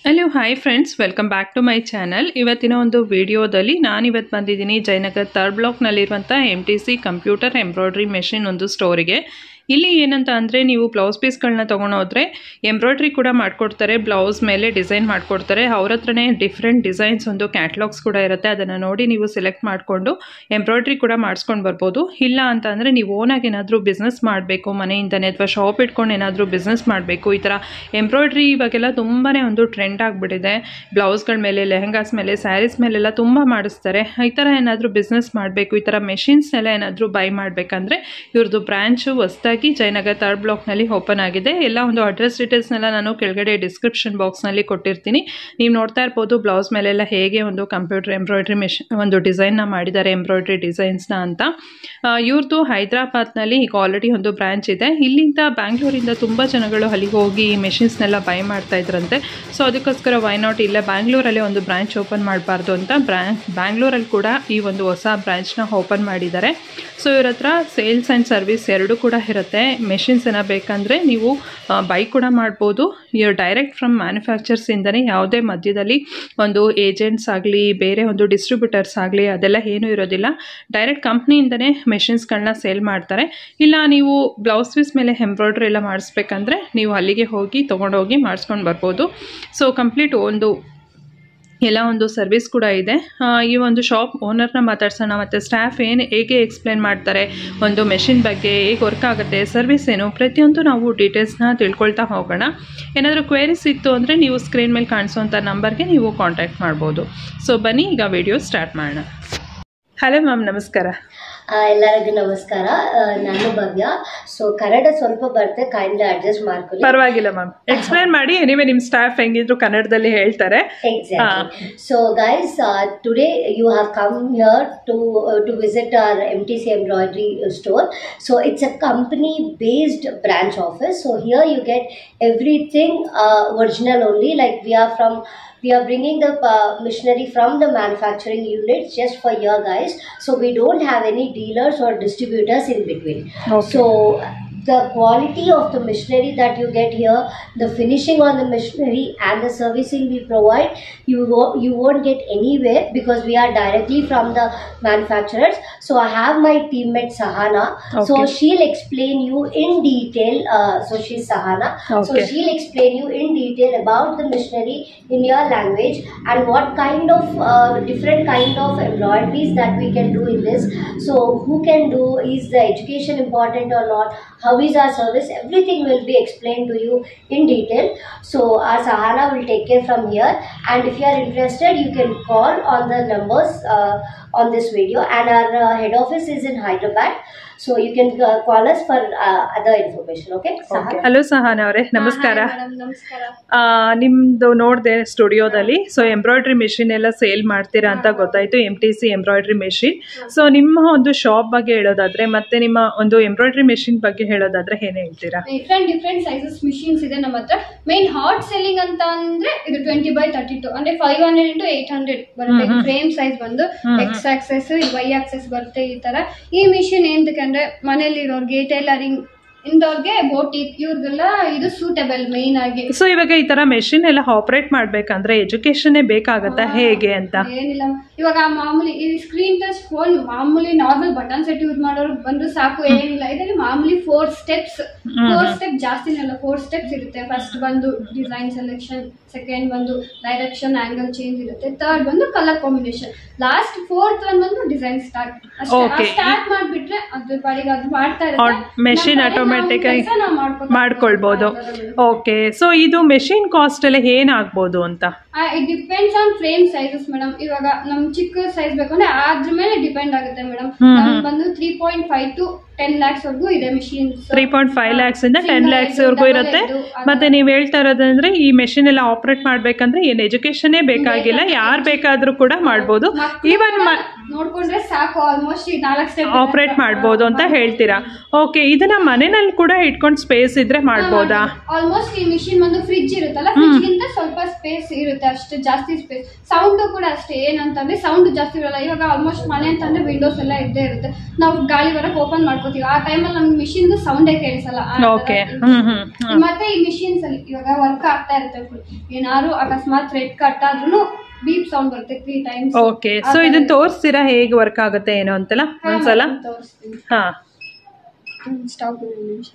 Hello hi friends welcome back to my channel ಇವತ್ತಿನ ಒಂದು ವಿಡಿಯೋದಲ್ಲಿ ನಾನಿವತ್ತು ಬಂದಿದ್ದೀನಿ ಜಯನಗರ್ ಥರ್ಡ್ ಬ್ಲಾಕ್ನಲ್ಲಿರುವಂಥ M T C computer embroidery machine ಒಂದು ಸ್ಟೋರಿಗೆ ಇಲ್ಲಿ ಏನಂತ ಅಂದರೆ ನೀವು ಬ್ಲೌಸ್ ಪೀಸ್ಗಳನ್ನ ತೊಗೊಂಡೋದ್ರೆ ಎಂಬ್ರಾಯ್ಡ್ರಿ ಕೂಡ ಮಾಡಿಕೊಡ್ತಾರೆ ಬ್ಲೌಸ್ ಮೇಲೆ ಡಿಸೈನ್ ಮಾಡಿಕೊಡ್ತಾರೆ ಅವ್ರ ಹತ್ರನೇ ಡಿಫ್ರೆಂಟ್ ಡಿಸೈನ್ಸ್ ಒಂದು ಕ್ಯಾಟ್ಲಾಗ್ಸ್ ಕೂಡ ಇರುತ್ತೆ ಅದನ್ನು ನೋಡಿ ನೀವು ಸೆಲೆಕ್ಟ್ ಮಾಡಿಕೊಂಡು ಎಂಬ್ರಾಯ್ಡ್ರಿ ಕೂಡ ಮಾಡಿಸ್ಕೊಂಡು ಬರ್ಬೋದು ಇಲ್ಲ ಅಂತ ಅಂದರೆ ನೀವು ಓನಾಗಿ ಏನಾದರೂ ಬಿಸ್ನೆಸ್ ಮಾಡಬೇಕು ಮನೆಯಿಂದನೇ ಅಥವಾ ಶಾಪ್ ಇಟ್ಕೊಂಡು ಏನಾದರೂ ಬಿಸ್ನೆಸ್ ಮಾಡಬೇಕು ಈ ಥರ ಎಂಬ್ರಾಯ್ಡ್ರಿ ಇವಾಗೆಲ್ಲ ತುಂಬಾ ಒಂದು ಟ್ರೆಂಡ್ ಆಗಿಬಿಟ್ಟಿದೆ ಬ್ಲೌಸ್ಗಳ ಮೇಲೆ ಲೆಹಂಗಾಸ್ ಮೇಲೆ ಸ್ಯಾರೀಸ್ ಮೇಲೆಲ್ಲ ತುಂಬ ಮಾಡಿಸ್ತಾರೆ ಈ ಥರ ಏನಾದರೂ ಬಿಸ್ನೆಸ್ ಮಾಡಬೇಕು ಈ ಥರ ಮೆಷಿನ್ಸ್ನೆಲ್ಲ ಏನಾದರೂ ಬೈ ಮಾಡಬೇಕಂದ್ರೆ ಇವ್ರದ್ದು ಬ್ರ್ಯಾಂಚು ಹೊಸ್ದಾಗಿ ಜಯನಗರ್ ಥರ್ಡ್ ಬ್ಲಾಕ್ನಲ್ಲಿ ಓಪನ್ ಆಗಿದೆ ಎಲ್ಲ ಒಂದು ಅಡ್ರೆಸ್ ಡೀಟೇಲ್ಸ್ನೆಲ್ಲ ನಾನು ಕೆಳಗಡೆ ಡಿಸ್ಕ್ರಿಪ್ಷನ್ ಬಾಕ್ಸ್ನಲ್ಲಿ ಕೊಟ್ಟಿರ್ತೀನಿ ನೀವು ನೋಡ್ತಾ ಇರ್ಬೋದು ಬ್ಲೌಸ್ ಮೇಲೆಲ್ಲ ಹೇಗೆ ಒಂದು ಕಂಪ್ಯೂಟರ್ ಎಂಬ್ರಾಯ್ಡ್ರಿ ಮೆಷಿನ್ ಒಂದು ಡಿಸೈನ್ನ ಮಾಡಿದ್ದಾರೆ ಎಂಬ್ರಾಯ್ಡ್ರಿ ಡಿಸೈನ್ಸ್ನ ಅಂತ ಆ, ಇವ್ರದ್ದು ಹೈದರಾಬಾದ್ನಲ್ಲಿ ಈಗ ಆಲ್ರೆಡಿ ಒಂದು ಬ್ರಾಂಚ್ ಇದೆ ಇಲ್ಲಿಂದ ಬ್ಯಾಂಗ್ಳೂರಿಂದ ತುಂಬ ಜನಗಳು ಅಲ್ಲಿಗೆ ಹೋಗಿ ಈ ಮೆಷಿನ್ಸ್ನೆಲ್ಲ ಬೈ ಮಾಡ್ತಾ ಇದ್ರಂತೆ ಸೊ ಅದಕ್ಕೋಸ್ಕರ ವೈ ನಾಟ್ ಇಲ್ಲೇ ಬ್ಯಾಂಗ್ಳೂರಲ್ಲಿ ಒಂದು ಬ್ರಾಂಚ್ ಓಪನ್ ಮಾಡಬಾರ್ದು ಅಂತ ಬ್ರ್ಯಾ ಬ್ಯಾಂಗ್ಳೂರಲ್ಲಿ ಕೂಡ ಈ ಒಂದು ಹೊಸ ಬ್ರಾಂಚ್ನ ಓಪನ್ ಮಾಡಿದ್ದಾರೆ ಸೊ ಇವ್ರ ಹತ್ರ ಸೇಲ್ಸ್ ಆ್ಯಂಡ್ ಸರ್ವಿಸ್ ಎರಡೂ ಕೂಡ ಇರುತ್ತೆ ಮೆಷಿನ್ಸ್ ಏನೋ ಬೇಕಂದರೆ ನೀವು ಬೈ ಕೂಡ ಮಾಡ್ಬೋದು ಇವ್ರು ಡೈರೆಕ್ಟ್ ಫ್ರಮ್ ಮ್ಯಾನುಫ್ಯಾಕ್ಚರ್ಸಿಂದನೇ ಯಾವುದೇ ಮಧ್ಯದಲ್ಲಿ ಒಂದು ಏಜೆಂಟ್ಸ್ ಆಗಲಿ ಬೇರೆ ಒಂದು ಡಿಸ್ಟ್ರಿಬ್ಯೂಟರ್ಸ್ ಆಗಲಿ ಅದೆಲ್ಲ ಏನೂ ಇರೋದಿಲ್ಲ ಡೈರೆಕ್ಟ್ ಕಂಪ್ನಿಯಿಂದನೇ ಮೆಷಿನ್ಸ್ಗಳನ್ನ ಸೇಲ್ ಮಾಡ್ತಾರೆ ಇಲ್ಲ ನೀವು ಬ್ಲೌಸ್ ಪೀಸ್ ಮೇಲೆ ಎಂಬ್ರಾಯ್ಡ್ರಿ ಎಲ್ಲ ಮಾಡಿಸ್ಬೇಕಂದ್ರೆ ನೀವು ಅಲ್ಲಿಗೆ ಹೋಗಿ ತೊಗೊಂಡೋಗಿ ಮಾಡಿಸ್ಕೊಂಡು ಬರ್ಬೋದು ಸೊ ಕಂಪ್ಲೀಟ್ ಒಂದು ಎಲ್ಲ ಒಂದು ಸರ್ವಿಸ್ ಕೂಡ ಇದೆ ಆ, ಈ ಒಂದು ಶಾಪ್ ಓನರ್ನ ಮಾತಾಡ್ಸೋಣ ಮತ್ತು ಸ್ಟಾಫ್ ಏನು ಹೇಗೆ ಎಕ್ಸ್ಪ್ಲೇನ್ ಮಾಡ್ತಾರೆ ಒಂದು ಮೆಷಿನ್ ಬಗ್ಗೆ ಹೇಗೆ ವರ್ಕ್ ಆಗುತ್ತೆ ಸರ್ವಿಸ್ ಏನು ಪ್ರತಿಯೊಂದು ನಾವು ಡೀಟೇಲ್ಸ್ನ ತಿಳ್ಕೊಳ್ತಾ ಹೋಗೋಣ ಏನಾದರೂ ಕ್ವೇರೀಸ್ ಇತ್ತು ಅಂದರೆ ನೀವು ಸ್ಕ್ರೀನ್ ಮೇಲೆ ಕಾಣಿಸೋಂಥ ನಂಬರ್ಗೆ ನೀವು ಕಾಂಟ್ಯಾಕ್ಟ್ ಮಾಡ್ಬೋದು ಸೊ ಬನ್ನಿ ಈಗ ವಿಡಿಯೋ ಸ್ಟಾರ್ಟ್ ಮಾಡೋಣ ಹಲೋ ಮ್ಯಾಮ್ ನಮಸ್ಕಾರ ಆ, ಎಲ್ಲರಿಗೂ ನಮಸ್ಕಾರ ಆ, ನಾನು ಭವ್ಯ ಸೊ ಕನ್ನಡ ಸ್ವಲ್ಪ ಬರುತ್ತೆ ಕೈಂಡ್ ಅಡ್ಜಸ್ಟ್ ಮಾಡ್ಕೊಳ್ಳಿ ಪರವಾಗಿಲ್ಲ ಮ್ಯಾಮ್ ಎಕ್ಸ್ಪ್ಲೇನ್ ಮಾಡಿ ಎನಿವೆ ನಿಮ್ಮ ಸ್ಟಾಫ್ ಹೆಂಗಿದ್ರು ಕನ್ನಡದಲ್ಲಿ ಹೇಳ್ತಾರೆ Exactly. So, guys, uh, today you have come here to uh, to visit our MTC embroidery uh, store. So, it's a company-based branch office. So here you get everything uh, original only. Like we are from. We are bringing the uh, machinery from the manufacturing units just for your guys. So we don't have any dealers or distributors in between. Okay. So the quality of the machinery that you get here, the finishing on the machinery and the servicing we provide, you wo- you won't get anywhere because we are directly from the manufacturers. So I have my teammate Sahana. So Okay. she'll explain you in detail. Uh, so she's Sahana. So Okay. she'll explain you in detail about the machinery in your language and what kind of uh, different kind of embroideries that we can do in this. So who can do? Is the education important or not? How is our service? Everything will be explained to you in detail. So our Sahana will take care from here. And if you are interested, you can call on the numbers uh, on this video. And our uh, head office is in Hyderabad. So you can uh, call us for uh, other information. Okay, Sahana. Hello Sahana ಅವರೇ ನಮಸ್ಕಾರ ನಮಸ್ಕಾರ ಆ, ನಿಮ್ದು ನೋಡಿದೆ ಸ್ಟುಡಿಯೋದಲ್ಲಿ so embroidery machine ಎಲ್ಲ sale ಮಾಡ್ತೀರಾ ಅಂತ ಗೊತ್ತಾಯ್ತು M T C embroidery machine so ನಿಮ್ಮ ಒಂದು ಶಾಪ್ ಬಗ್ಗೆ ಹೇಳೋದಾದ್ರೆ ಮತ್ತೆ ನಿಮ್ಮ ಒಂದು ಎಂಬ್ರಾಯ್ಡ್ರಿ ಮೆಷಿನ್ ಬಗ್ಗೆ ಹೇಳೋದಾದ್ರೆ ಏನ್ ಹೇಳ್ತೀರಾ ಡಿಫ್ರೆಂಟ್ ಡಿಫ್ರೆಂಟ್ ಸೈಜಸ್ ಮಿಷಿನ್ಸ್ ಇದೆ ನಮ್ಮ ಹತ್ರ ಮೇನ್ ಹಾಟ್ ಸೆಲ್ಲಿಂಗ್ ಅಂತ ಅಂದ್ರೆ ಇದು ಟ್ವೆಂಟಿ ಬೈ ತರ್ಟಿ ಟು ಅಂದ್ರೆ five hundred into eight hundred ಬರುತ್ತೆ ಫ್ರೇಮ್ ಸೈಜ್ ಬಂದು ಎಕ್ಸ್ ಆಕ್ಸೆಸ್ ವೈ ಆಕ್ಸೆಸ್ ಬರುತ್ತೆ ಈ ತರ ಈ ಮಿಷಿನ್ ಏನಕ್ಕೆ ಅಂದ್ರೆ ಮನೇಲಿ ಇರೋರ್ಗೆ ಟೈಲರಿಂಗ್ ಇಂದವ್ರಿಗೆ ಬೋಟಿಕ್ ಇವ್ರಿಗೆಲ್ಲ ಇದು ಸೂಟಬಲ್ ಮೇನ್ ಆಗಿ ಸೊ ಇವಾಗ ಈ ತರ ಮೆಷಿನ್ ಎಲ್ಲ ಆಪರೇಟ್ ಮಾಡ್ಬೇಕಂದ್ರೆ ಎಜುಕೇಶನ್ ಬೇಕಾಗತ್ತಾ ಹೇಗೆ ಅಂತ ಏನಿಲ್ಲ ಇವಾಗ ಮಾಮೂಲಿ ಈ ಸ್ಕ್ರೀನ್ ಟಚ್ ಫೋನ್ ಮಾಮೂಲಿ ನಾರ್ಮಲ್ ಬಟನ್ ಸೆಟ್ ಯೂಸ್ ಮಾಡೋರು ಬಂದು ಸಾಕು ಏನಿಲ್ಲ ಇದರಲ್ಲಿ ಮಾಮೂಲಿ ಫೋರ್ ಸ್ಟೆಪ್ಸ್ ಫೋರ್ ಸ್ಟೆಪ್ ಜಾಸ್ತಿನೇ ಅಲ್ಲ ಫೋರ್ ಸ್ಟೆಪ್ಸ್ ಇರುತ್ತೆ ಫಸ್ಟ್ ಬಂದು ಡಿಸೈನ್ ಸೆಲೆಕ್ಷನ್ ಸೆಕೆಂಡ್ ಬಂದು ಡೈರೆಕ್ಷನ್ ಆಂಗಲ್ ಚೇಂಜ್ ಇರುತ್ತೆ ಥರ್ಡ್ ಬಂದು colour combination last fourth one ಬಂದು ಡಿಸೈನ್ ಸ್ಟಾರ್ಟ್ Okay. ಸ್ಟಾರ್ಟ್ ಮಾಡ್ಬಿಟ್ರೆ ಅದ್ರ ಪಾಡಿಗೆ ಅದು ಮಾಡ್ತಾ ಮೆಷಿನ್ ಆಟೋಮೆಟಿಕ್ ಆಗಿ ಮಾಡ್ಕೊಳ್ಬೋದು ಓಕೆ ಸೊ ಇದು ಮೆಷಿನ್ ಕಾಸ್ಟ್ ಎಲ್ಲ ಏನಾಗ್ಬೋದು ಅಂತ it depends on frame sizes madam ಇವಾಗ ನಮ್ ಚಿಕ್ಕ ಸೈಜ್ ಬೇಕಂದ್ರೆ ಅದ್ರ ಮೇಲೆ ಡಿಪೆಂಡ್ ಆಗುತ್ತೆ ಮೇಡಮ್ ಬಂದು three point five to ten lakhs ವರ್ಗೂ ಇದೆ machines three point five lakhs ಇಂದ ಟೆನ್ ಲ್ಯಾಕ್ಸ್ ವರೆಗೂ ಇರುತ್ತೆ ಮತ್ತೆ ನೀವು ಹೇಳ್ತಾ ಇರೋದಂದ್ರೆ ಈ ಮೆಷಿನ್ ಎಲ್ಲ ಆಪರೇಟ್ ಮಾಡ್ಬೇಕಂದ್ರೆ ಏನು ಎಜುಕೇಶನೇ ಬೇಕಾಗಿಲ್ಲ ಯಾರು ಬೇಕಾದ್ರೂ ಕೂಡ ಮಾಡ್ಬೋದು ಈವನ್ ನೋಡ್ಕೊಂಡ್ರೆ ಸಾಕು ಆಲ್ಮೋಸ್ಟ್ ಈ ನಾಲ್ಕು ಸ್ಟೆಪ್ ಆಪರೇಟ್ ಮಾಡ್ಬೋದು ಅಂತ ಹೇಳ್ತೀರಾ ಓಕೆ ಇದನ್ನ ಮನೆಯಲ್ಲಿ ಕೂಡ ಇಟ್ಕೊಂಡು ಸ್ಪೇಸ್ ಇದ್ರೆ ಮಾಡ್ಬೋದಾ ಆಲ್ಮೋಸ್ಟ್ ಈ ಮಿಷಿನ್ ಬಂದು ಫ್ರಿಡ್ಜ್ ಇರುತ್ತಲ್ಲ ಫ್ರಿಡ್ಜ್ ಗಿಂತ ಸ್ವಲ್ಪ ಸ್ಪೇಸ್ ಇರುತ್ತೆ ಅಷ್ಟೇ ಜಾಸ್ತಿ ಸ್ಪೇಸ್ ಸೌಂಡ್ ಕೂಡ ಅಷ್ಟೇ ಏನಂತಂದ್ರೆ ಸೌಂಡ್ ಜಾಸ್ತಿ ಇರಲ್ಲ ಇವಾಗ ಆಲ್ಮೋಸ್ಟ್ ಮನೆ ಅಂತಂದ್ರೆ ವಿಂಡೋಸ್ ಎಲ್ಲ ಇದ್ದೇ ಇರುತ್ತೆ ನಾವು ಗಾಳಿ ಬರಕ್ ಓಪನ್ ಮಾಡ್ಕೊ ಮಾಡ್ಕೋತೀವಿ ಆ ಟೈಮಲ್ಲಿ ನಮ್ಗೆ ಮಿಷಿನ್ ಸೌಂಡೇ ಕೇಳಿಸಲ್ಲ ಆ ತರ ಓಕೆ ಇದೆ. ಹ್ಮ್ ಹ್ಮ್ ಹ್ಮ್ ಮತ್ತೆ ಈ ಮಿಷಿನ್ಸ್ ಅಲ್ಲಿ ಇವಾಗ ವರ್ಕ್ ಆಗ್ತಾ ಇರುತ್ತೆ full. ಏನಾದ್ರು ಅಕಸ್ಮಾತ್ ಥ್ರೆಡ್ ಕಟ್ ಆದ್ರೂ ಬೀಪ್ ಸೌಂಡ್ ಬರುತ್ತೆ ತ್ರೀ ಟೈಮ್ಸ್ ಓಕೆ ಸೊ ಇದನ್ನ ತೋರಿಸ್ತೀರಾ ಹೇಗೆ ವರ್ಕ್ ಆಗುತ್ತೆ ಏನು ಅಂತೆಲ್ಲ ಒಂದ್ಸಲ ತೋರಿಸ್ತೀನಿ ಹಾ ಸ್ಟಾಪ್ ನಿಮಿಷ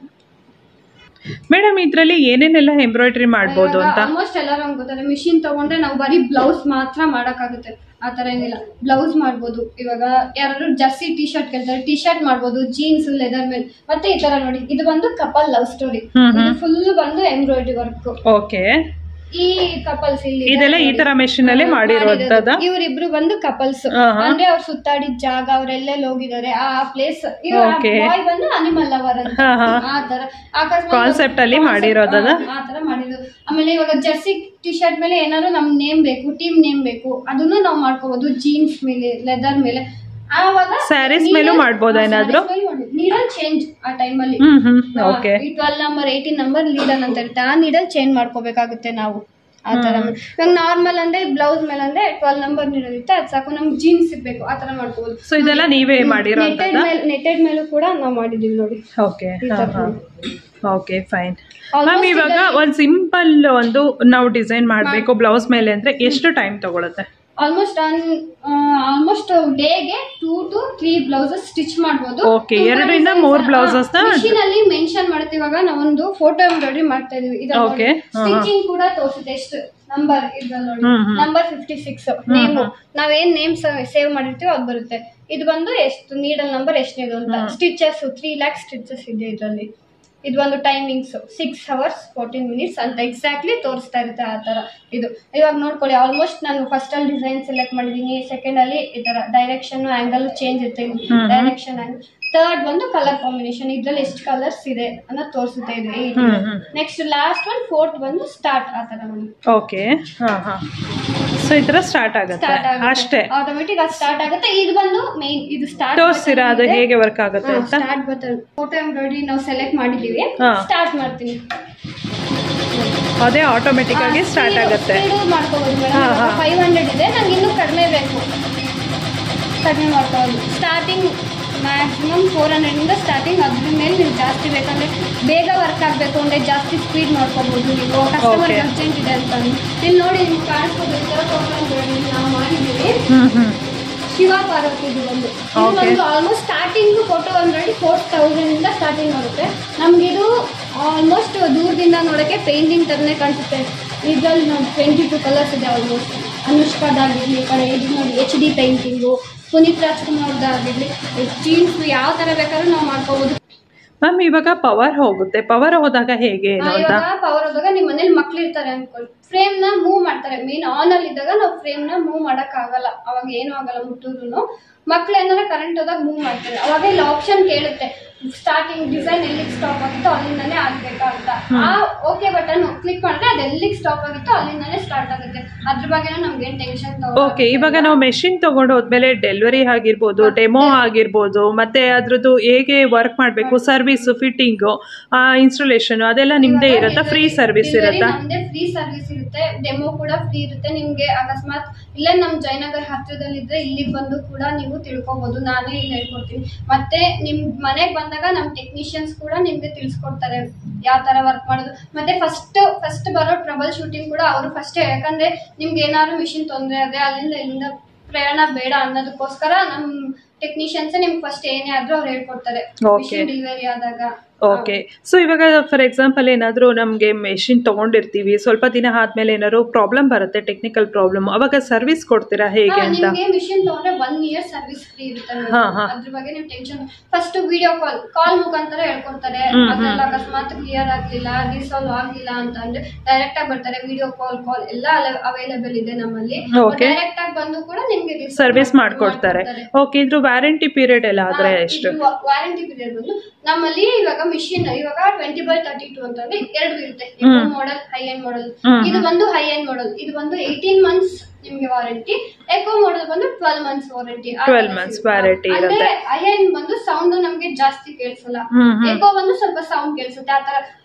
ಮೇಡಮ್ ಇದ್ರಲ್ಲಿ ಏನೇನೆಲ್ಲ ಎಂಬ್ರಾಯ್ಡ್ರಿ ಮಾಡ್ಬೋದು ಅಂತ ಆಲ್ಮೋಸ್ಟ್ ಎಲ್ಲರೂ ಹಂಗ್ ಗೊತ್ತದೆ ಮಿಷಿನ್ ತಗೊಂಡ್ರೆ ನಾವು ಬರೀ ಬ್ಲೌಸ್ ಮಾತ್ರ ಮಾಡಕ್ಕಾಗುತ್ತೆ ಆ ತರ ಏನಿಲ್ಲ ಬ್ಲೌಸ್ ಮಾಡ್ಬೋದು ಇವಾಗ ಯಾರಾದ್ರು ಜರ್ಸಿ ಟಿ ಶರ್ಟ್ ಕೇಳ್ತಾರೆ ಟಿ ಶರ್ಟ್ ಮಾಡ್ಬೋದು ಜೀನ್ಸ್ ಲೆದರ್ ಮೇಲೆ ಮತ್ತೆ ಈ ತರ ನೋಡಿ ಇದು ಬಂದು couple love story hmm hmm full ಬಂದು ಎಂಬ್ರಾಯ್ಡ್ರಿ ವರ್ಕ್ ಓಕೆ ಈ ಕಪಲ್ಸ್ ಇಲ್ಲಿ ಇದೆಲ್ಲ ಈ ತರ ಮೆಷಿನ್ ಅಲ್ಲೇ ಮಾಡಿರುವಂತದ ಇವರಿಬ್ರು ಬಂದು ಕಪಲ್ಸ್ ಆಹಾ. ಅಂದ್ರೆ ಅವ್ರು ಸುತ್ತಾಡಿದ ಜಾಗ ಅವ್ರೆಲ್ಲೆಲ್ಲಿ ಹೋಗಿದ್ದಾರೆ ಆ ಪ್ಲೇಸ್ Okay. ಬಾಯ್ ಬಂದು ಅನಿಮಲ್ ಲವರ್ ಅಂತ ಹಾ, ಹಾ. ಆ ತರ ಅಕಸ್ಮಾತ್ Concept ಅಲ್ಲಿ concept, ಮಾಡಿರೋದದ? ಆ, ಆ ತರ ಮಾಡಿರೋದು ಆಮೇಲೆ ಇವಾಗ ಜರ್ಸಿ ಟಿ ಶರ್ಟ್ ಮೇಲೆ ಏನಾದ್ರು ನಮ್ ನೇಮ್ ಬೇಕು ಟೀಮ್ ನೇಮ್ ಬೇಕು ಅದನ್ನು ನಾವು ಮಾಡ್ಕೋಬಹುದು ಜೀನ್ಸ್ ಮೇಲೆ ಲೆದರ್ ಮೇಲೆ ಆವಾಗ Sarees ಮೇಲೂ ಮಾಡ್ಬೋದಾ ಏನಾದ್ರು? ನೀಡಲ್ ಚೇಂಜ್ ಆ ಟೈಮಲ್ಲಿ ಹ್ಮ್ ಹ್ಮ್ ಓಕೆ ಈ twelve number eighteen number needle ಅಂತ ಇರುತ್ತೆ ಆ ನೀಡಲ್ ಚೇಂಜ್ ಮಾಡ್ಕೋಬೇಕಾಗುತ್ತೆ ನಾವು ಆ ತರ ಇವಾಗ ನಾರ್ಮಲ್ ಅಂದ್ರೆ ಬ್ಲೌಸ್ ಮೇಲೆ ಅಂದ್ರೆ ಟ್ವೆಲ್ ನಂಬರ್ ನೀಡಲ್ ಇರುತ್ತೆ ಅದು ಸಾಕು ನಮ್ಗೆ ಜೀನ್ಸ್ ಸಿಗ್ಬೇಕು ಆ ತರ ಮಾಡ್ಕೋಬಹುದು ಸೊ ಇದೆಲ್ಲ ನೀವೇ ನೆಟೆಡ್ ಮಾಡಿರೋಂಥದ್ದ ಮೇಲೆ ನೆಟೆಡ್ ಮೇಲೂ ಕೂಡ ನಾವು ಮಾಡಿದೀವಿ ನೋಡಿ ಓಕೆ ಈ ಹಾ ತರ ಹಾ ಓಕೆ ಫೈನ್ Almost ಮ್ಯಾಮ್ ಇವಾಗ ಇದರಲ್ಲಿ- ಒಂದು ಸಿಂಪಲ್ ಒಂದು ನಾವು ಡಿಸೈನ್ ಮಾಡಬೇಕು ಬ್ಲೌಸ್ ಮೇಲೆ ಅಂದ್ರೆ ಎಷ್ಟು ಟೈಮ್ ತಗೊಳುತ್ತೆ ಆಲ್ಮೋಸ್ಟ್ ಆಲ್ಮೋಸ್ಟ್ ಡೇಗೆ two to three blouses stitch ಮಾಡ್ಬೋದು Okay, ಎರಡರಿಂದ ಮೂರ್ blouses ನ- ಮಿಷಿನ್ ಅಲ್ಲಿ ಮೆನ್ಷನ್ ಮಾಡ್ತೀವಾಗ ನಾವೊಂದು ಫೋಟೋ ಎಂಬ್ರಾಯ್ಡ್ರಿ ಮಾಡ್ತಾ ಇದೀವಿ Okay, ಹಾ, ಹಾ. ಸ್ಟಿಚಿಂಗ್ ಕೂಡ ತೋರಿಸುತ್ತೆ ಎಷ್ಟು ನಂಬರ್ ಇದ್ರಲ್ಲಿ ನೋಡಿ hmm, hmm. Number fifty six name ನಾವೇನ್ ನೇಮ್ ಸೇವ್ ಮಾಡಿರ್ತೀವೋ ಅದು ಬರುತ್ತೆ ಇದು ಬಂದು ಎಷ್ಟು ನೀಡಲ್ ನಂಬರ್ ಎಷ್ಟನೇದು ಅಂತ ಸ್ಟಿಚಸ್ ತ್ರೀ ಲ್ಯಾಕ್ ಸ್ಟಿಚಸ್ ಇದೆ ಇದರಲ್ಲಿ ಇದು ಒಂದು timings six hours fourteen minutes ಅಂತ ಎಕ್ಸಾಕ್ಟ್ಲಿ ತೋರಿಸ್ತಾ ಇರುತ್ತೆ ಆ ತರ ಇದು ಇವಾಗ ನೋಡ್ಕೊಳ್ಳಿ ಆಲ್ಮೋಸ್ಟ್ ನಾನು ಫಸ್ಟ್ ಅಲ್ಲಿ ಡಿಸೈನ್ ಸೆಲೆಕ್ಟ್ ಮಾಡಿದೀನಿ ಸೆಕೆಂಡ್ ಅಲ್ಲಿ ಈ ತರ ಡೈರೆಕ್ಷನ್ ಆಂಗಲ್ ಚೇಂಜ್ ಇರುತ್ತೆ ಡೈರೆಕ್ಷನ್ ಆಂಗಲ್ ಥರ್ಡ್ ಒಂದು ಕಲರ್ ಕಾಂಬಿನೇಷನ್ ಇದ್ರಲ್ಲಿ ಎಷ್ಟು ಕಲರ್ಸ್ ಇದೆ ಅನ್ನೋದು ತೋರಿಸುತ್ತೆ ಇದು hmm hmm next last one fourth ಬಂದು ಸ್ಟಾರ್ಟ್ ಆ ತರ ನೋಡಿ ಓಕೆ ಹಾ ಹಾ ಸೊ ಈ ತರ ಸ್ಟಾರ್ಟ್ ಆಗುತ್ತೆ ಸ್ಟಾರ್ಟ್ ಅಷ್ಟೇ ಆಟೋಮೆಟಿಕ್ ಅದು ಸ್ಟಾರ್ಟ್ ಆಗುತ್ತೆ ಇದು ಬಂದು ಮೇನ್ ಇದು ಸ್ಟಾರ್ಟ್ ತೋರಿಸ್ತೀರಾ ಅದು ಹೇಗೆ ವರ್ಕ್ ಆಗುತ್ತೆ ಅಂತ ಸ್ಟಾರ್ಟ್ ಬಟನ್ ಫೋಟೋ ಎಂಬ್ರಾಯ್ಡ್ರಿ ನಾವು ಸೆಲೆಕ್ಟ್ ಮಾಡಿದೀವಿ ಹಾ. ಸ್ಟಾರ್ಟ್ ಮಾಡ್ತೀನಿ ಅದೇ ಆಟೋಮೆಟಿಕ್ ಆಗಿ ಸ್ಟಾರ್ಟ್ ಆಗುತ್ತೆ ಮಾಡ್ಕೋಬಹುದು ಹಾ, ಹಾ. ಮೇಡಮ್ ಫೈವ್ ಹಂಡ್ರೆಡ್ ಇದೆ ನಂಗೆ ಇನ್ನೂ ಕಡಿಮೆ ಬೇಕು ಕಡಿಮೆ ಮಾಡ್ಕೋಬೋದು ಸ್ಟಾರ್ಟಿಂಗ್ ಮ್ಯಾಕ್ಸಿಮಮ್ ಫೋರ್ ಹಂಡ್ರೆಡಿಂದ ಸ್ಟಾರ್ಟಿಂಗ್ ಅದ್ರ ಮೇಲೆ ನೀವು ಜಾಸ್ತಿ ಬೇಕಂದ್ರೆ ಬೇಗ ವರ್ಕ್ ಆಗಬೇಕು ಅಂದರೆ ಜಾಸ್ತಿ ಸ್ಪೀಡ್ ಮಾಡ್ಕೋಬೋದು ನೀವು ಕಸ್ಟಮರ್ Okay. ಅರ್ಜೆಂಟ್ ಇದೆ ಅಂತ ಇಲ್ಲಿ ನೋಡಿ ನಿಮ್ಗೆ ಕಾಣಿಸ್ಬೋದು ಈ ಥರ ಫೋಟೋ ಎಂಬ್ರಾಯ್ಡ್ರಿ ನಾವು ಮಾಡಿದ್ದೀವಿ ಹ್ಮ್ ಹ್ಮ್ ಶಿವ ಪಾರ್ವತಿ ಇದು ಒಂದು ಇದು Okay. ಒಂದು almost starting photo already four thousand ಇಂದ ಸ್ಟಾರ್ಟಿಂಗ್ ಆಗುತ್ತೆ ನಮ್ಗೆ ಇದು ಆಲ್ಮೋಸ್ಟ್ ದೂರದಿಂದ ನೋಡೋಕ್ಕೆ ಪೇಂಟಿಂಗ್ ಥರನೇ ಕಾಣಿಸುತ್ತೆ ಇದ್ರಲ್ಲಿ ನೋಡಿ ಟ್ವೆಂಟಿ ಟು ಕಲರ್ಸ್ ಇದೆ ಆಲ್ಮೋಸ್ಟ್ ಅನುಷ್ಕಾದಾಗಿರಲಿ ಈ ಕಡೆ ಇದು ನೋಡಿ ಎಚ್ ಡಿ ಪೇಂಟಿಂಗು ಪುನೀತ್ ರಾಜ್ಕುಮಾರ್ದಾಗಿರಲಿ ಜೀನ್ಸ್ ಯಾವ ಥರ ಬೇಕಾದ್ರೂ ನಾವು ಮಾಡ್ಕೋಬೋದು ಮ್ಯಾಮ್ ಇವಾಗ ಪವರ್ ಹೋಗುತ್ತೆ ಪವರ್ ಹೋದಾಗ ಹೇಗೆ ಏನು ಅಂತ ಇವಾಗ ಪವರ್ ಹೋದಾಗ ನಿಮ್ಮ ಮನೇಲಿ ಮಕ್ಳು ಇರ್ತಾರೆ ಅನ್ಕೊಳ್ಳಿ ಫ್ರೇಮ್ ನ ಮೂವ್ ಮಾಡ್ತಾರೆ ಮೇನ್ ಆನ್ ಅಲ್ಲಿ ಇದ್ದಾಗ ನಾವು ಫ್ರೇಮ್ ನ ಮೂವ್ ಮಾಡಕ್ ಆಗಲ್ಲ ಅವಾಗ ಏನು ಆಗಲ್ಲ ಮುಟ್ಟಿದ್ರು ಮಕ್ಳು ಏನಾರ ಕರೆಂಟ್ ಹೋದಾಗ ಮೂವ್ ಮಾಡ್ತಾರೆ ಅವಾಗ ಇಲ್ಲಿ ಆಪ್ಷನ್ ಕೇಳುತ್ತೆ ಸ್ಟಾರ್ಟಿಂಗ್ ಡಿಸೈನ್ ಎಲ್ಲಿಗೆ ಸ್ಟಾಪ್ ಆಗುತ್ತೋ ಅಲ್ಲಿಂದಾನೇ ಆಗ್ಬೇಕಾ ಅಂತ ಆ ಓಕೆ ಬಟನ್ ಕ್ಲಿಕ್ ಮಾಡಿದ್ರೆ ಅದು ಎಲ್ಲಿಗೆ ಸ್ಟಾಪ್ ಆಗುತ್ತೋ ಅಲ್ಲಿಂದಾನೇ ಸ್ಟಾರ್ಟ್ ಆಗುತ್ತೆ ಅದ್ರ ಬಗ್ಗೆ ನಮ್ಗೇನ್ ಟೆನ್ಷನ್ ಓಕೆ ಇವಾಗ ನಾವು ಮೆಷಿನ್ ತಗೊಂಡು ಹೋದ್ಮೇಲೆ ಡೆಲಿವರಿ ಆಗಿರ್ಬೋದು ಡೆಮೋ ಆಗಿರ್ಬೋದು ಮತ್ತೆ ಅದ್ರದ್ದು ಹೇಗೆ ವರ್ಕ್ ಮಾಡಬೇಕು ಸರ್ವಿಸ್ ಫಿಟ್ಟಿಂಗು ಇನ್ಸ್ಟಾಲೇಷನ್ ಅದೆಲ್ಲ ನಿಮ್ದೇ ಇರುತ್ತಾ ಫ್ರೀ ಸರ್ವಿಸ್ ಇರುತ್ತಾ ನಮ್ದೇ ಫ್ರೀ ಸರ್ವಿಸ್ ಇರುತ್ತೆ ಡೆಮೋ ಕೂಡ ಫ್ರೀ ಇರುತ್ತೆ ನಿಮ್ಗೆ ಅಕಸ್ಮಾತ್ ಇಲ್ಲೇ ನಮ್ ಜಯನಗರ್ ಹತ್ರದಲ್ಲಿ ಇದ್ರೆ ಇಲ್ಲಿಗೆ ಬಂದು ಕೂಡ ನೀವು ತಿಳ್ಕೊಬಹುದು ನಾನೇ ಇಲ್ಲಿ ಹೇಳ್ಕೊಡ್ತೀನಿ ಮತ್ತೆ ನಿಮ್ ಮನೆಗೆ ಬಂದಾಗ ನಮ್ ಟೆಕ್ನಿಷಿಯನ್ಸ್ ಕೂಡ ನಿಮ್ಗೆ ತಿಳಿಸ್ಕೊಡ್ತಾರೆ ಯಾವ ತರ ವರ್ಕ್ ಮಾಡೋದು ಮತ್ತೆ ಫಸ್ಟ್ ಫಸ್ಟ್ ಬರೋ ಟ್ರಬಲ್ ಶೂಟಿಂಗ್ ಕೂಡ ಅವರು ಫಸ್ಟ್ ಯಾಕಂದ್ರೆ ನಿಮ್ಗೆ ಏನಾದ್ರು ಮಿಷಿನ್ ತೊಂದರೆ ಆದ್ರೆ ಅಲ್ಲಿಂದ ಇಲ್ಲಿಂದ ಪ್ರಯಾಣ ಬೇಡ ಅನ್ನೋದಕ್ಕೋಸ್ಕರ ನಮ್ ಟೆಕ್ನಿಷಿಯನ್ಸ್ ನಿಮ್ಗೆ ಫಸ್ಟ್ ಏನೇ ಆದ್ರೂ ಅವ್ರು ಹೇಳ್ಕೊಡ್ತಾರೆ Okay. ಮಿಷಿನ್ ಡೆಲಿವರಿ ಆದಾಗ ಓಕೆ ಸೊ ಇವಾಗ ಫಾರ್ ಎಕ್ಸಾಂಪಲ್ ಏನಾದರೂ ನಮಗೆ ಮೆಷಿನ್ ತೊಗೊಂಡಿರ್ತೀವಿ ಸ್ವಲ್ಪ ದಿನ ಆದ್ಮೇಲೆ ಏನಾದ್ರು ಪ್ರಾಬ್ಲಮ್ ಬರುತ್ತೆ ಟೆಕ್ನಿಕಲ್ ಪ್ರಾಬ್ಲಮ್ ಅವಾಗ ಸರ್ವಿಸ್ ಕೊಡ್ತೀರಾ ಹೇಗೆ ಹಾ, ಅಂತ ನಿಮ್ಗೆ ಮಿಷಿನ್ ತಗೊಂಡ್ರೆ ಒನ್ ಇಯರ್ ಸರ್ವಿಸ್ ಫ್ರೀ ಇರುತ್ತೆ madam. ಹಾ, ಹಾ. ಅದ್ರ ಬಗ್ಗೆ ನೀವು tension first video call call ಮುಖಾಂತರ ಹೇಳ್ಕೊಡ್ತಾರೆ ಹ್ಮ್, ಅದೆಲ್ಲ ಅಕಸ್ಮಾತ್ ಕ್ಲಿಯರ್ ಆಗ್ಲಿಲ್ಲ ರಿಸಾಲ್ವ್ ಆಗ್ಲಿಲ್ಲ ಅಂತ ಅಂದ್ರೆ ಡೈರೆಕ್ಟ್ ಆಗಿ ಬರ್ತಾರೆ ವಿಡಿಯೋ ಕಾಲ್ ಕಾಲ್ ಎಲ್ಲ ಅವೈಲೇಬಲ್ ಇದೆ ನಮ್ಮಲ್ಲಿ Okay. ಡೈರೆಕ್ಟ್ ಆಗಿ ಬಂದು ಕೂಡ ನಿಮ್ಗೆ resolve ಸರ್ವಿಸ್ ಮಾಡ್- ಮಾಡ್ಕೊಡ್ತಾರೆ ಮಾಡ್ಕೊಡ್ತಾರೆ. ಓಕೆ ಇದ್ರ ವ್ಯಾರಂಟಿ ಪೀರಿಯಡ್ ಎಲ್ಲ ಆದ್ರೆ ಎಷ್ಟು ವಾರಂಟಿ ಪೀರಿಯಡ್ ಬಂದು ನಮ್ಮಲ್ಲಿ ಇವಾಗ ಮಿಷಿನ್ ಇವಾಗ ಟ್ವೆಂಟಿ ಬೈ ತರ್ಟಿ ಟು ಅಂತಂದ್ರೆ ಎರಡು ಇರುತ್ತೆ ಹ್ಮ್. ಮಾಡೆಲ್ ಹೈ ಎಂಡ್ ಮಾಡೆಲ್ ಹ್ಮ್, ಇದು ಬಂದು ಹೈ ಎಂಡ್ ಮಾಡೆಲ್ ಇದು ಬಂದು ಏಯ್ಟೀನ್ ಮಂತ್ಸ್ ನಿಮ್ಗೆ ವಾರಂಟಿ ಎಕೋ ಮಾಡೆಲ್ ಬಂದು twelve months warranty 12 months warranty ಇರುತ್ತೆ. ಹೈ ಎಂಡ್ ಬಂದು ಸೌಂಡ್ ನಮ್ಗೆ ಜಾಸ್ತಿ ಕೇಳಿಸಲ್ಲ ಹ್ಮ್ ಹ್ಮ್ ಎಕೋ ಬಂದು ಸ್ವಲ್ಪ ಸೌಂಡ್ ಕೇಳಿಸುತ್ತೆ ಆತರ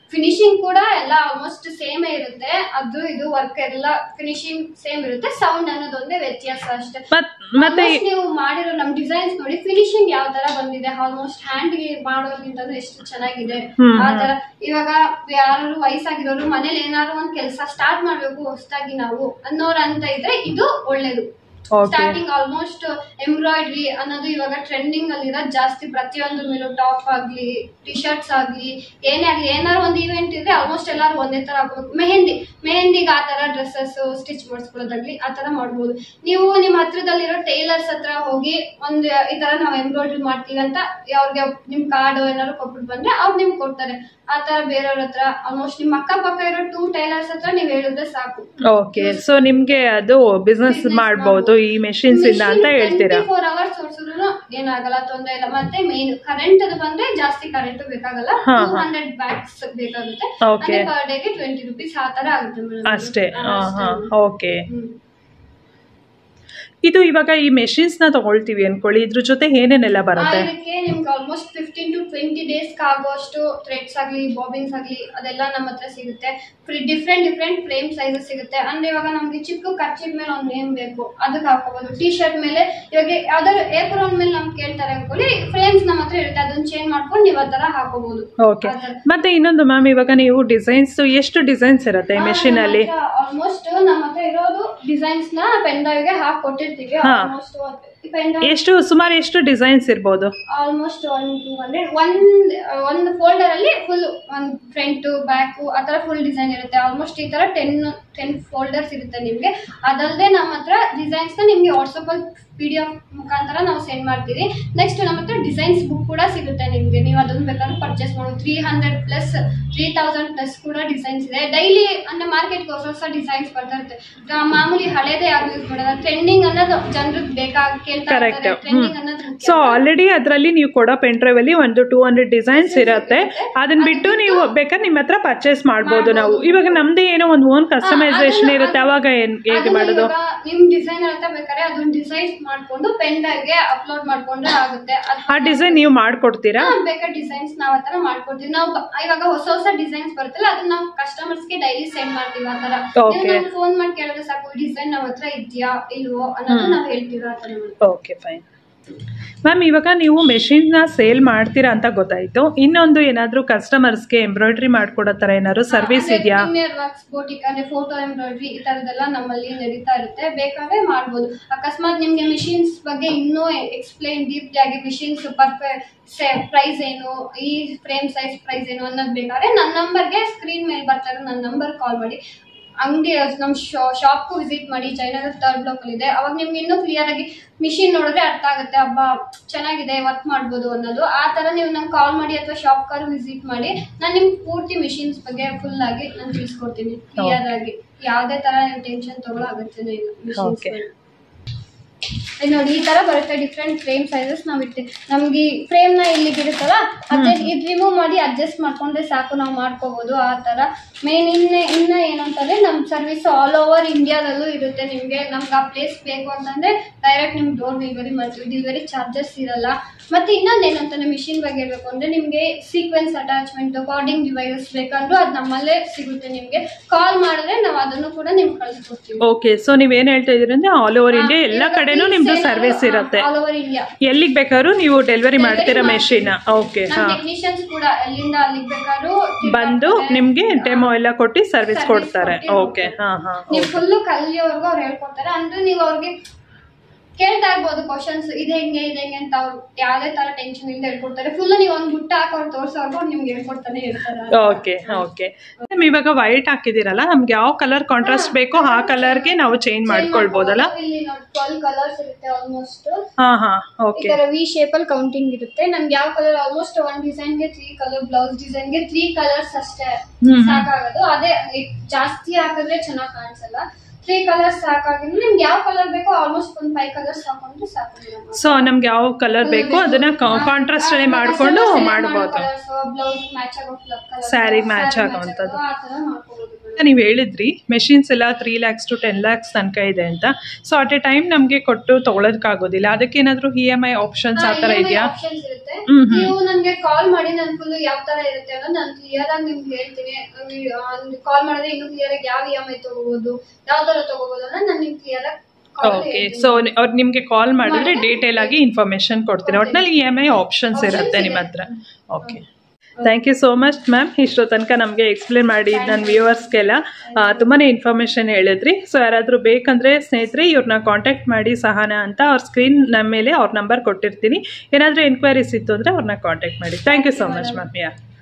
ಫಿನಿಶಿಂಗ್ ಕೂಡ ಎಲ್ಲ ಆಲ್ಮೋಸ್ಟ್ ಸೇಮ್ ಇರುತ್ತೆ ಅದು ಇದು ವರ್ಕ್ ಎಲ್ಲ ಫಿನಿಶಿಂಗ್ ಸೇಮ್ ಇರುತ್ತೆ ಸೌಂಡ್ ಅನ್ನೋದೊಂದೇ ವ್ಯತ್ಯಾಸ ಅಷ್ಟೇ ಮತ್ ಮತ್ತೆ Almost ನೀವು ಮಾಡಿರೋ ನಮ್ ಡಿಸೈನ್ಸ್ ನೋಡಿ ಫಿನಿಶಿಂಗ್ ಯಾವ ತರ ಬಂದಿದೆ ಆಲ್ಮೋಸ್ಟ್ ಹ್ಯಾಂಡ್ ಗೆ ಮಾಡೋದ್ರಿಂದನೂ ಎಷ್ಟು ಚೆನ್ನಾಗಿದೆ ಹ್ಮ್, ಆ ತರ ಇವಾಗ ಯಾರು ವಯಸ್ಸಾಗಿರೋರು ಮನೇಲಿ ಏನಾದ್ರು ಒಂದ್ ಕೆಲಸ ಸ್ಟಾರ್ಟ್ ಮಾಡ್ಬೇಕು ಹೊಸದಾಗಿ ನಾವು ಅನ್ನೋರ್ ಅಂತ ಇದ್ರೆ ಇದು ಒಳ್ಳೇದು ಓಕೆ ಸ್ಟಾರ್ಟಿಂಗ್ ಆಲ್ಮೋಸ್ಟ್ ಎಂಬ್ರಾಯ್ಡ್ರಿ ಅನ್ನೋದು ಇವಾಗ ಟ್ರೆಂಡಿಂಗ್ ಅಲ್ಲಿ ಇರೋದು ಜಾಸ್ತಿ ಪ್ರತಿಯೊಂದು ಮೇಲೂ ಟಾಪ್ ಆಗ್ಲಿ ಟಿ ಶರ್ಟ್ಸ್ ಆಗ್ಲಿ ಏನೇ ಆಗ್ಲಿ ಏನಾದ್ರು ಒಂದು ಇವೆಂಟ್ ಇದ್ರೆ ಆಲ್ಮೋಸ್ಟ್ ಎಲ್ಲಾರು ಒಂದೇ ತರ ಹಾಕ್ಬೇಕು ಮೆಹಂದಿ ಮೆಹಂದಿಗೆ ಆ ತರ ಡ್ರೆಸ್ಸಸ್ ಸ್ಟಿಚ್ ಮಾಡಿಸ್ಕೊಳ್ಳೋದಾಗ್ಲಿ ಆ ತರ ಮಾಡ್ಬೋದು ನೀವು ನಿಮ್ಮ ಹತ್ರದಲ್ಲಿರೋ ಟೈಲರ್ಸ್ ಹತ್ರ ಹೋಗಿ ಒಂದ್ ಈ ತರ ನಾವು ಎಂಬ್ರಾಯ್ಡ್ರಿ ಮಾಡ್ತೀವಿ ಅಂತ ಅವ್ರಿಗೆ ನಿಮ್ ಕಾರ್ಡ್ ಏನಾದ್ರು ಕೊಟ್ಬಿಟ್ಟು ಬಂದ್ರೆ ಅವ್ರು ನಿಮ್ಗೆ ಕೊಡ್ತಾರೆ ಆ ತರ ಬೇರೆಯವ್ರ ಹತ್ರ ಆಲ್ಮೋಸ್ಟ್ ನಿಮ್ ಅಕ್ಕ ಪಕ್ಕ ಇರೋ ಟೂ ಟೈಲರ್ಸ್ ಹತ್ರ ನೀವ್ ಹೇಳಿದ್ರೆ ಸಾಕು ಓಕೆ ಸೊ ನಿಮ್ಗೆ ಅದು ಬಿಸ್ನೆಸ್ Business ಮಾಡ್ಬೋದು ಈ ಮೆಷಿನ್ಸ್ ಇಂದ ಅಂತ ಹೇಳ್ತೀರಾ ಫೋರ್ ಅವರ್ಸ್ ಓಡಿಸಿದ್ರು ಏನಾಗಲ್ಲ ತೊಂದ್ರೆ ಇಲ್ಲ ಮತ್ತೆ ಮೇನ್ ಕರೆಂಟ್ ಅದು ಬಂದ್ರೆ ಜಾಸ್ತಿ ಕರೆಂಟ್ ಬೇಕಾಗಲ್ಲ ಹಾ, ಟೂ ಹಾ. ಹಂಡ್ರೆಡ್ ಬ್ಯಾಟ್ಸ್ ಬೇಕಾಗುತ್ತೆ Okay. ಪರ್ ಡೇಗೆ ಟ್ವೆಂಟಿ ರುಪೀಸ್ ಆ ತರ ಆಗುತ್ತೆ madam. ಅಷ್ಟೇ ಹಾ, ಹಾ ಅಷ್ಟೇ. ಹಾ ಓಕೆ ಹ್ಮ್. ಇದು ಇವಾಗ ಈ ಮೆಷಿನ್ಸ್ ನ ತಗೊಳ್ತೀವಿ ಅನ್ಕೊಳ್ಳಿ ಇದ್ರ ಜೊತೆ ಏನೇನೆಲ್ಲ ಆ, ಬರುತ್ತೆ ಇದಕ್ಕೆ ನಿಮ್ಗೆ almost fifteen to twenty days ಆಗುವಷ್ಟು ಥ್ರೆಡ್ಸ್ ಆಗ್ಲಿ ಬಾಬಿನ್ಸ್ ಆಗ್ಲಿ ಅದೆಲ್ಲ ನಮ್ಮ ಹತ್ರ ಸಿಗುತ್ತೆ ಡಿಫ್ರೆಂಟ್ ಡಿಫ್ರೆಂಟ್ ಫ್ರೇಮ್ ಸೈಜಸ್ ಸಿಗುತ್ತೆ ಅಂದ್ರೆ ಇವಾಗ ನಮ್ಗೆ ಚಿಕ್ಕ ಕಚ್ಚಿದ ಮೇಲೆ ಒಂದು ನೇಮ್ ಬೇಕು ಅದಕ್ಕೆ ಹಾಕೋಬಹುದು ಟಿ ಶರ್ಟ್ ಮೇಲೆ ಇವಾಗ ಯಾವ್ದಾದ್ರು ಏಪ್ರೋನ್ ಮೇಲೆ ನಮ್ಗೆ ಕೇಳ್ತಾರೆ ಅನ್ಕೊಳ್ಳಿ ಫ್ರೇಮ್ಸ್ ನಮ್ಮ ಹತ್ರ ಇರುತ್ತೆ ಅದನ್ನ ಚೇಂಜ್ ಮಾಡ್ಕೊಂಡು ನೀವು ಆ ತರ ಹಾಕೋಬಹುದು ಓಕೆ ಮತ್ತೆ ಇನ್ನೊಂದು ಮ್ಯಾಮ್ ಇವಾಗ ನೀವು ಡಿಸೈನ್ಸ್ ಎಷ್ಟು ಡಿಸೈನ್ಸ್ ಇರುತ್ತೆ ಮೆಷಿನ್ ಅಲ್ಲಿ ಆಲ್ಮೋಸ್ಟ್ ನಮ್ಮ ಹತ್ರ ಇರೋದು ಡಿಸೈನ್ಸ್ ನ ಪೆನ್ ಡ್ರೈವ್ ಗೆ ಹಾಕಿ ಕೊಟ್ಟಿರ್ತೀವಿ ಹಾ. ಆಲ್ಮೋಸ್ಟ್ ಪೆನ್ ಡ್ರೈವ್ ಎಷ್ಟು ಸುಮಾರು ಎಷ್ಟು ಡಿಸೈನ್ಸ್ ಇರ್ಬೋದು ಆಲ್ಮೋಸ್ಟ್ ಒನ್ ಟೂ ಹಂಡ್ರೆಡ್ ಒಂದ್ ಒಂದು ಫೋಲ್ಡರ್ ಅಲ್ಲಿ ಫುಲ್ ಒಂದ್ ಫ್ರಂಟ್ ಬ್ಯಾಕ್ ಆ ತರ ಫುಲ್ ಡಿಸೈನ್ ಇರುತ್ತೆ ಆಲ್ಮೋಸ್ಟ್ ಈ ತರ ಟೆನ್ ಟೆನ್ ಫೋಲ್ಡರ್ಸ್ ಇರುತ್ತೆ ನಿಮ್ಗೆ ಅದಲ್ಲದೆ ನಮ್ಮ ಹತ್ರ ಡಿಸೈನ್ಸ್ ನ ನಿಮ್ಗೆ ವಾಟ್ಸಪ್ ಅಲ್ಲಿ ಪಿ ಡಿ ಎಫ್ ಮುಖಾಂತರ ನಾವು ಸೆಂಡ್ ಮಾಡ್ತೀವಿ ನೆಕ್ಸ್ಟ್ ನಮ್ಮ ಹತ್ರ ಡಿಸೈನ್ಸ್ ಬುಕ್ ಕೂಡ ಸಿಗುತ್ತೆ ನಿಮ್ಗೆ ನೀವು ಅದನ್ನ ಬೇಕಾದ್ರೆ ಪರ್ಚೇಸ್ ಮಾಡೋದು three hundred plus three thousand plus ಕೂಡ ಡಿಸೈನ್ಸ್ ಇದೆ ಡೈಲಿ ಅಂದ್ರೆ ಮಾರ್ಕೆಟ್ಗೆ ಹೊಸ ಹೊಸ ಡಿಸೈನ್ಸ್ ಬರ್ತಾ ಇರುತ್ತೆ ಆ, ಮಾಮೂಲಿ ಹಳೇದೇ ಯಾರು ಯೂಸ್ ಮಾಡಲ್ಲ ಟ್ರೆಂಡಿಂಗ್ ಅನ್ನೋದು ಜನರಿಗೆ ಬೇಕಾಗಿ ಕೇಳ್ತಾ Correct. ಇರ್ತಾರೆ ಟ್ರೆಂಡಿಂಗ್ ಅನ್ನೋದು ಮುಖ್ಯ. ಸೊ ಆಲ್ರೆಡಿ ಅದರಲ್ಲಿ ನೀವು ಕೊಡೋ ಪೆನ್ ಡ್ರೈವ್ ಅಲ್ಲಿ ಒಂದು ಟೂ ಹಂಡ್ರೆಡ್ ಡಿಸೈನ್ಸ್ ಇರುತ್ತೆ ಅದನ್ನ ಬಿಟ್ಟು ನೀವು ಬೇಕಾದ್ರೆ ನಿಮ್ಮ ಹತ್ರ ಪರ್ಚೇಸ್ ಮಾಡ್ಬೋದು ನಾವು ಇವಾಗ ನಮ್ದೇ ಏನೋ ಒಂದು ಓನ್ ಕಸ್ಟಮೈಸೇಷನ್ ಇರುತ್ತೆ ಅವಾಗ ಏನ್ ಹೇಗೆ ಅದನ್ನ ಮಾಡೋದು ಇವಾಗ ನಿಮ್ ಡಿಸೈನರ್ ಅಂತ ಬೇಕಾದ್ರೆ ಅದನ್ನ ಡಿಸೈನ್ ಮಾಡ್ಕೊಂಡು ಪೆನ್ ಡ್ರೈವ್ ಗೆ ಅಪ್ಲೋಡ್ ಮಾಡ್ಕೊಂಡ್ರೆ ಆಗುತ್ತೆ ಅದ್- ಆ ಡಿಸೈನ್ ನೀವು ಮಾಡ್ಕೊಡ್ತೀರಾ ಹಾ, ಬೇಕಾದ ಡಿಸೈನ್ಸ್ ನಾವ್ ಆತರ ಮಾಡ್ಕೊಡ್ತೀವಿ ನಾವು ಬ- ಇವಾಗ ಹೊಸ ಹೊಸ ಡಿಸೈನ್ಸ್ ಬರುತ್ತಲ್ಲ ಅದನ್ನ ನಾವು ಕಸ್ಟಮರ್ಸ್ ಗೆ ಡೈಲಿ ಸೆಂಡ್ ಮಾಡ್ತೀವಿ ಆತರ Okay. ಫೋನ್ ಮಾಡಿ ಕೇಳಿದ್ರೆ ಸಾಕು ಡಿಸೈನ್ ನಾವ್ ಹತ್ರ ಇದೆಯಾ ಇಲ್ವೋ ಅನ್ನೋದು ನಾವ್ ಹೇಳ್ತೀವಿ ಆತರ ಓಕೆ ಫೈನ್ ಮ್ಯಾಮ್ ಇವಾಗ ನೀವು ಮೆಷಿನ್ನ ಸೇಲ್ ಮಾಡ್ತೀರಾ ಅಂತ ಗೊತ್ತಾಯ್ತು ಇನ್ನೊಂದು ಏನಾದರೂ ಕಸ್ಟಮರ್ಸ್ಗೆ ಎಂಬ್ರಾಯ್ಡ್ರಿ ಮಾಡ್ಕೊಡೋ ಥರ ಏನಾದ್ರು ಸರ್ವಿಸ್ ಇದೆಯಾ ಪ್ರೀಮಿಯರ್ ವರ್ಕ್ಸ್ ಬೋಟಿಕ್ ಅಂದ್ರೆ ಫೋಟೋ ಎಂಬ್ರಾಯ್ಡ್ರಿ ಈ ತರದೆಲ್ಲ ನಮ್ಮಲ್ಲಿ ನಡೀತಾ ಇರುತ್ತೆ ಬೇಕಾದ್ರೆ ಮಾಡ್ಬೋದು ಅಕಸ್ಮಾತ್ ನಿಮ್ಗೆ ಮಿಷಿನ್ಸ್ ಬಗ್ಗೆ ಇನ್ನೂ ಎಕ್ಸ್ಪ್ಲೈನ್ ಡೀಪ್ ಆಗಿ ಮಿಷಿನ್ಸ್ ಪರ್ಫೆಕ್ಟ್ ಪ್ರೈಸ್ ಏನು ಈ ಫ್ರೇಮ್ ಸೈಜ್ ಪ್ರೈಸ್ ಏನು ಅನ್ನೋದು ಬೇಕಾದ್ರೆ ನನ್ನ ನಂಬರ್ಗೆ ಸ್ಕ್ರೀನ್ ಮೇಲೆ ಬರ್ತಾ ಇರೋ ನನ್ನ ನಂಬರ್ ಕಾಲ್ ಮಾಡಿ ಅಂಗಡಿ ನಮ್ಮ ಶಾಪ್ಗೂ ವಿಸಿಟ್ ಮಾಡಿ ಜಯನಗರ್ ಥರ್ಡ್ ಬ್ಲಾಕ್ ಅಲ್ಲಿ ಇದೆ ಅವಾಗ ನಿಮ್ಗೆ ಇನ್ನೂ ಕ್ಲಿಯರ್ ಆಗಿ ಮಿಷಿನ್ ನೋಡಿದ್ರೆ ಅರ್ಥ ಆಗುತ್ತೆ ಹಬ್ಬ ಚೆನ್ನಾಗಿದೆ ವರ್ಕ್ ಮಾಡ್ಬೋದು ಅನ್ನೋದು ಆ ತರ ನೀವು ನಂಗೆ ಕಾಲ್ ಮಾಡಿ ಅಥವಾ ಶಾಪ್ ಕಾರ್ ವಿಸಿಟ್ ಮಾಡಿ ನಾನು ನಿಮ್ಗೆ ಪೂರ್ತಿ ಮಿಷಿನ್ಸ್ ಬಗ್ಗೆ ಫುಲ್ ಆಗಿ ನಾನು ತಿಳಿಸ್ಕೊಡ್ತೀನಿ ಕ್ಲಿಯರ್ ಆಗಿ ಯಾವುದೇ ತರ ನೀವು ಟೆನ್ಷನ್ ತಗೊಳ್ಳೋ ಅಗತ್ಯನೇ ಇಲ್ಲ Okay. ಮಿಷಿನ್ಸ್ ಇದು ನೋಡಿ ಈ ತರ ಬರುತ್ತೆ ಡಿಫ್ರೆಂಟ್ ಫ್ರೇಮ್ ಸೈಜಸ್ ನಾವು ಇರ್ತೀವಿ ನಮ್ಗೆ ಈ ಫ್ರೇಮ್ ನ ಇಲ್ಲಿಗೆ ಇರುತ್ತಲ್ಲ ಅದೇ ಇದು ರಿಮೂವ್ ಮಾಡಿ ಅಡ್ಜಸ್ಟ್ ಮಾಡ್ಕೊಂಡ್ರೆ ಸಾಕು ನಾವು ಮಾಡ್ಕೋಬಹುದು ಆ ತರ ಮೇನ್ ಇನ್ನ ಇನ್ನ ಏನಂತಂದ್ರೆ ನಮ್ ಸರ್ವಿಸ್ ಆಲ್ ಓವರ್ ಇಂಡಿಯಾದಲ್ಲೂ ಇರುತ್ತೆ ನಿಮ್ಗೆ ನಮ್ಗೆ ಆ ಪ್ಲೇಸ್ ಬೇಕು ಅಂತಂದ್ರೆ ಡೈರೆಕ್ಟ್ ನಿಮ್ಗೆ ಡೋರ್ ಡೆಲಿವರಿ ಮಾಡ್ತೀವಿ ಡೆಲಿವರಿ ಚಾರ್ಜಸ್ ಇರಲ್ಲ ಮತ್ತೆ ಇನ್ನೊಂದು ಏನಂತಂದ್ರೆ ಮಿಷಿನ್ ಬಗ್ಗೆ ಹೇಳ್ಬೇಕು ಅಂದ್ರೆ ನಿಮ್ಗೆ ಸೀಕ್ವೆನ್ಸ್ ಅಟ್ಯಾಚ್ಮೆಂಟ್ ಕಾರ್ಡಿಂಗ್ ಡಿವೈಸಸ್ ಬೇಕಂದ್ರೂ ಅದು ನಮ್ಮಲ್ಲೇ ಸಿಗುತ್ತೆ ನಿಮ್ಗೆ ಕಾಲ್ ಮಾಡಿದ್ರೆ ನಾವು ಅದನ್ನು ಕೂಡ ನಿಮ್ಗೆ ಕಳಿಸ್ಕೊಡ್ತೀವಿ ಓಕೆ ಸೊ ನೀವೇನು ಹೇಳ್ತಾ ಇದೀರಿ ಅಂದ್ರೆ ಆಲ್ ಓವರ್ ಇಂಡಿಯಾ ಎಲ್ಲ ಕಡೆನೂ ನಿಮ್ದು ಸರ್ವಿಸ್ ಇರುತ್ತೆ ಆಲ್ ಓವರ್ ಇಂಡಿಯಾ ಎಲ್ಲಿಗೆ ಬೇಕಾದ್ರೂ ನೀವು ಡೆಲಿವರಿ ಮಾಡ್ತೀರಾ ಮೆಷಿನ್ ಓಕೆ ನಮ್ಮ ಹಾ ಟೆಕ್ನಿಷಿಯನ್ಸ್ ಕೂಡ ಎಲ್ಲಿಂದ ಅಲ್ಲಿಗೆ ಬೇಕಾದ್ರೂ ಬಂದು ನಿಮ್ಗೆ ಡೆಮೋ ಎಲ್ಲ ಕೊಟ್ಟು ಸರ್ವಿಸ್ Service ಕೊಡ್ತಾರೆ ಕೊಟ್ಟು ಓಕೆ ಹಾ ಹಾ ನೀವು ಫುಲ್ಲು ಕಲಿಯೋವರೆಗೂ ಅವ್ರು ಹೇಳ್ಕೊಡ್ತಾರೆ ಅಂದ್ರೆ ನೀವು ಅವ್ರಿಗೆ ಕೇಳ್ತಾ ಇರ್ಬೋದು ಕ್ವಶನ್ಸ್ ಇದು ಹೆಂಗೆ ಇದು ಹೆಂಗೆ ಅಂತ ಅವ್ರು ಯಾವ್ದೇ ತರ ಟೆನ್ಷನ್ ಇಲ್ಲದೆ ಹೇಳ್ಕೊಡ್ತಾರೆ ಫುಲ್ ನೀವು ಒಂದ್ ಬುಟ್ಟ ಹಾಕೋರು ತೋರ್ಸೋರ್ಗು ನಿಮ್ಗೆ ಹೇಳ್ಕೊಡ್ತಾನೆ ಇರ್ತಾರೆ ಓಕೆ ಓಕೆ ಇವಾಗ ವೈಟ್ ಹಾಕಿದಿರಲ್ಲ ನಮ್ಗೆ ಯಾವ ಕಲರ್ ಕಾಂಟ್ರಾಸ್ಟ್ ಬೇಕೋ ಆ ಕಲರ್ಗೆ ನಾವು ಚೇಂಜ್ ಮಾಡ್ಕೊಳ್ಬೋದಲ್ಲ ಇಲ್ಲಿ ನೋಡಿ ಟ್ವೆಲ್ ಕಲರ್ಸ್ ಇರುತ್ತೆ ಆಲ್ಮೋಸ್ಟ್ ಹಾ ಹಾ ಈ ಓಕೆ ತರ ವಿ ಶೇಪ್ ಅಲ್ಲಿ ಕೌಂಟಿಂಗ್ ಇರುತ್ತೆ ನಮ್ಗೆ ಯಾವ ಕಲರ್ ಆಲ್ಮೋಸ್ಟ್ ಒನ್ ಡಿಸೈನ್ ಗೆ ತ್ರೀ ಕಲರ್ ಬ್ಲೌಸ್ ಡಿಸೈನ್ ಗೆ ತ್ರೀ ಕಲರ್ಸ್ ಅಷ್ಟೇ ಹ್ಮ್. ಸಾಕಾಗೋದು ಅದೇ ಈ ಜಾಸ್ತಿ ಹಾಕಿದ್ರೆ ಚೆನ್ನಾಗಿ ಕಾಣಿಸಲ್ಲ ತ್ರೀ ಕಲರ್ಸ್ ಸಾಕಾಗಿದ್ರೆ ನಿಮ್ಗೆ ಯಾವ ಕಲರ್ ಬೇಕೋ ಆಲ್ಮೋಸ್ಟ್ ಒಂದ್ ಫೈವ್ ಕಲರ್ಸ್ ಹಾಕೊಂಡ್ರೆ ಸಾಕು madam. ಸೊ ನಮ್ಗೆ ಯಾವ ಕಲರ್ ಬೇಕೋ ಅದನ್ನ ಕಾಂಟ್ರಾಸ್ಟ್ ಅಲ್ಲಿ ಮಾಡ್ಕೊಂಡು ಮಾಡ್ಬೋದು ಬ್ಲೌಸ್ ಮ್ಯಾಚ್ ಆಗೋ ಕಲರ್ Saree ಗೆ match ಆಗೋವಂಥದ್ದು. ಆ ತರ ಮಾಡ್ಕೋಬಹುದು ನೀವು ಹೇಳಿದ್ರಿ ಮೆಷಿನ್ಸ್ ಎಲ್ಲ three lakhs to ten lakhs ತನಕ ಇದೆ ಅಂತ ಸೊ ಅಟ್ ಎ ಟೈಮ್ ನಮಗೆ ಕೊಟ್ಟು ತೊಗೊಳೋದಕ್ಕಾಗೋದಿಲ್ಲ ಅದಕ್ಕೇನಾದರೂ ಇ ಎಮ್ ಐ ಆಪ್ಷನ್ಸ್ ಆ ಥರ ಇದೆಯಾ ಆಪ್ಷನ್ಸ್ ಇರುತ್ತೆ ಹ್ಮ್ ಹ್ಮ್. ನೀವು ನನ್ಗೆ ಕಾಲ್ ಮಾಡಿ ನಾನು ಫುಲ್ ಯಾವ ತರ ಇರುತ್ತೆ ಅನ್ನೋದು ನಾನು ಕ್ಲಿಯರ್ ಆಗಿ ನಿಮ್ಗೆ ಹೇಳ್ತೀನಿ ಕಾಲ್ ಮಾಡಿದ್ರೆ ಇನ್ನು ಕ್ಲಿಯರ್ ಆಗಿ ಯಾವ ಇ ಎಂ ಐ ತಗೋಬಹುದು ಯಾವ ತರ ತಗೋಬಹುದು ಅನ್ನೋದು ನಾನು ನಿಮ್ಗೆ ಕ್ಲಿಯರ್ ಆಗಿ ಓಕೆ ಸೊ ಅವ್ರು ನಿಮಗೆ ಕಾಲ್ ಮಾಡಿದ್ರೆ ಡೀಟೇಲ್ ಆಗಿ ಇನ್ಫಾರ್ಮೇಶನ್ ಕೊಡ್ತೀನಿ ಒಟ್ಟಿನಲ್ಲಿ ಇ ಎಮ್ ಐ ಆಪ್ಷನ್ಸ್ ಇರುತ್ತೆ ನಿಮ್ಮ ಹತ್ರ okay thank you so much ma'am ಇಷ್ಟೋ ತನಕ ನಮಗೆ ಎಕ್ಸ್ಪ್ಲೇನ್ ಮಾಡಿ ನನ್ನ ವ್ಯೂವರ್ಸ್ಗೆಲ್ಲ ತುಂಬಾ ಇನ್ಫಾರ್ಮೇಷನ್ ಹೇಳಿದ್ರಿ ಸೊ ಯಾರಾದರೂ ಬೇಕಂದರೆ ಸ್ನೇಹಿತರೆ ಇವ್ರನ್ನ ಕಾಂಟ್ಯಾಕ್ಟ್ ಮಾಡಿ ಸಹನ ಅಂತ ಅವ್ರ ಸ್ಕ್ರೀನ್ ನಮ್ಮ ಮೇಲೆ ಅವ್ರ ನಂಬರ್ ಕೊಟ್ಟಿರ್ತೀನಿ ಏನಾದರೂ ಎನ್ಕ್ವೈರೀಸ್ ಇತ್ತು ಅಂದರೆ ಅವ್ರನ್ನ ಕಾಂಟ್ಯಾಕ್ಟ್ ಮಾಡಿ thank you so much ma'am yeah